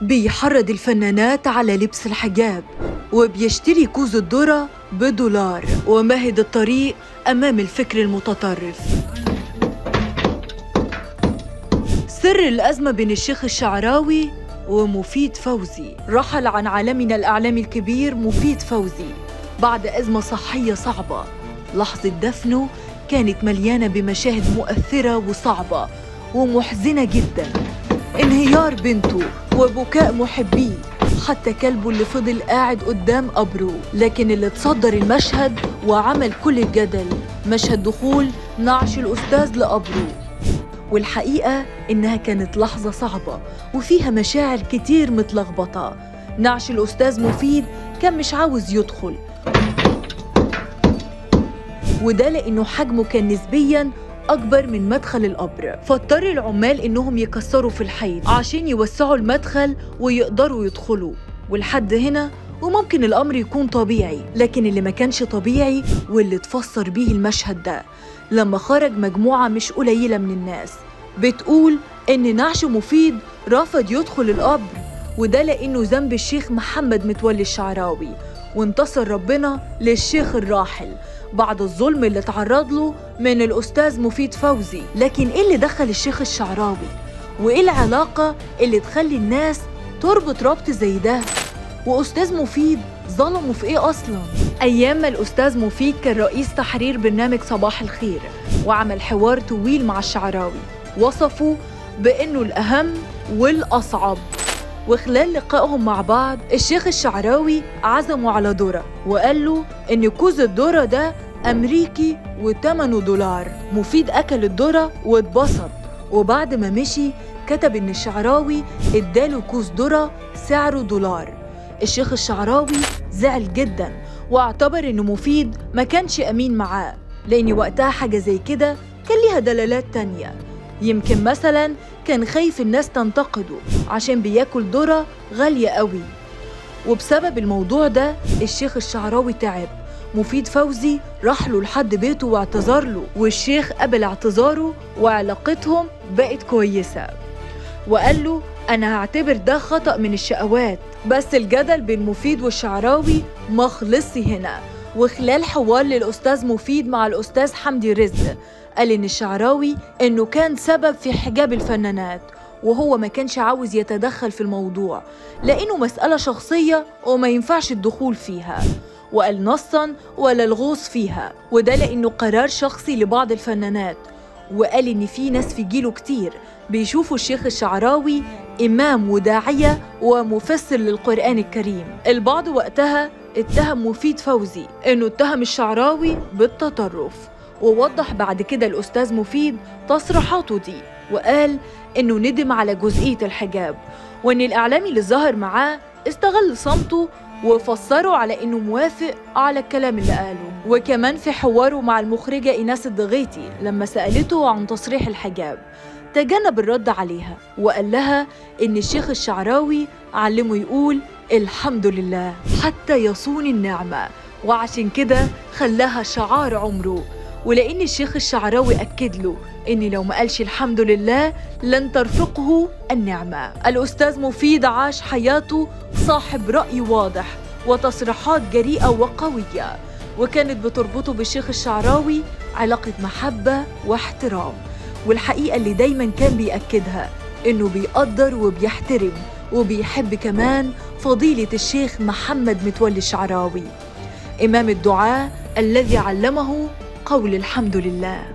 بيحرض الفنانات على لبس الحجاب وبيشتري كوز الذرة بدولار ومهد الطريق أمام الفكر المتطرف سر الأزمة بين الشيخ الشعراوي ومفيد فوزي رحل عن عالمنا الإعلامي الكبير مفيد فوزي بعد أزمة صحية صعبة لحظة دفنه كانت مليانة بمشاهد مؤثرة وصعبة ومحزنة جدا انهيار بنته وبكاء محبيه حتى كلبه اللي فضل قاعد قدام قبره لكن اللي تصدر المشهد وعمل كل الجدل مشهد دخول نعش الأستاذ لقبره والحقيقة إنها كانت لحظة صعبة وفيها مشاعر كتير متلخبطة نعش الأستاذ مفيد كان مش عاوز يدخل وده لأنه حجمه كان نسبياً أكبر من مدخل القبر فاضطر العمال إنهم يكسروا في الحيط عشان يوسعوا المدخل ويقدروا يدخلوا ولحد هنا وممكن الأمر يكون طبيعي لكن اللي ما كانش طبيعي واللي تفسر بيه المشهد ده لما خرج مجموعة مش قليلة من الناس بتقول إن نعش مفيد رفض يدخل القبر وده لأنه ذنب الشيخ محمد متولي الشعراوي وانتصر ربنا للشيخ الراحل بعد الظلم اللي تعرض له من الأستاذ مفيد فوزي لكن إيه اللي دخل الشيخ الشعراوي؟ وإيه العلاقة اللي تخلي الناس تربط ربط زي ده؟ وأستاذ مفيد ظلمه في إيه أصلاً؟ أيام ما الأستاذ مفيد كان رئيس تحرير برنامج صباح الخير وعمل حوار طويل مع الشعراوي وصفه بأنه الأهم والأصعب وخلال لقائهم مع بعض الشيخ الشعراوي عزمه على ذرة وقال له إن كوز الذرة ده أمريكي وتمنه دولار مفيد أكل الذرة واتبسط وبعد ما مشي كتب إن الشعراوي اداله كوز ذرة سعره دولار الشيخ الشعراوي زعل جدا واعتبر إنه مفيد ما كانش أمين معاه لأن وقتها حاجة زي كده كان ليها دلالات تانية يمكن مثلا كان خايف الناس تنتقده عشان بياكل ذرة غالية قوي وبسبب الموضوع ده الشيخ الشعراوي تعب مفيد فوزي راح له لحد بيته واعتذر له والشيخ قبل اعتذاره وعلاقتهم بقت كويسة وقال له أنا هعتبر ده خطأ من الشقوات بس الجدل بين مفيد والشعراوي ما خلصش هنا وخلال حوار للأستاذ مفيد مع الأستاذ حمدي رزق قال إن الشعراوي إنه كان سبب في حجاب الفنانات وهو ما كانش عاوز يتدخل في الموضوع لأنه مسألة شخصية وما ينفعش الدخول فيها وقال نصا ولا الغوص فيها وده لأنه قرار شخصي لبعض الفنانات وقال إن في ناس في جيله كتير بيشوفوا الشيخ الشعراوي إمام وداعية ومفسر للقرآن الكريم البعض وقتها اتهم مفيد فوزي إنه اتهم الشعراوي بالتطرف ووضح بعد كده الأستاذ مفيد تصريحاته دي وقال إنه ندم على جزئية الحجاب وإن الإعلامي اللي ظهر معاه استغل صمته وفسره على إنه موافق على الكلام اللي قاله وكمان في حواره مع المخرجة إيناس الضغيتي لما سألته عن تصريح الحجاب تجنب الرد عليها وقال لها إن الشيخ الشعراوي علمه يقول الحمد لله حتى يصون النعمة وعشان كده خلاها شعار عمره ولأن الشيخ الشعراوي أكد له إن لو ما قالش الحمد لله لن ترفقه النعمة الأستاذ مفيد عاش حياته صاحب رأي واضح وتصريحات جريئة وقوية وكانت بتربطه بالشيخ الشعراوي علاقة محبة واحترام والحقيقة اللي دايما كان بيأكدها إنه بيقدر وبيحترم وبيحب كمان فضيلة الشيخ محمد متولي الشعراوي إمام الدعاء الذي علمه قول الحمد لله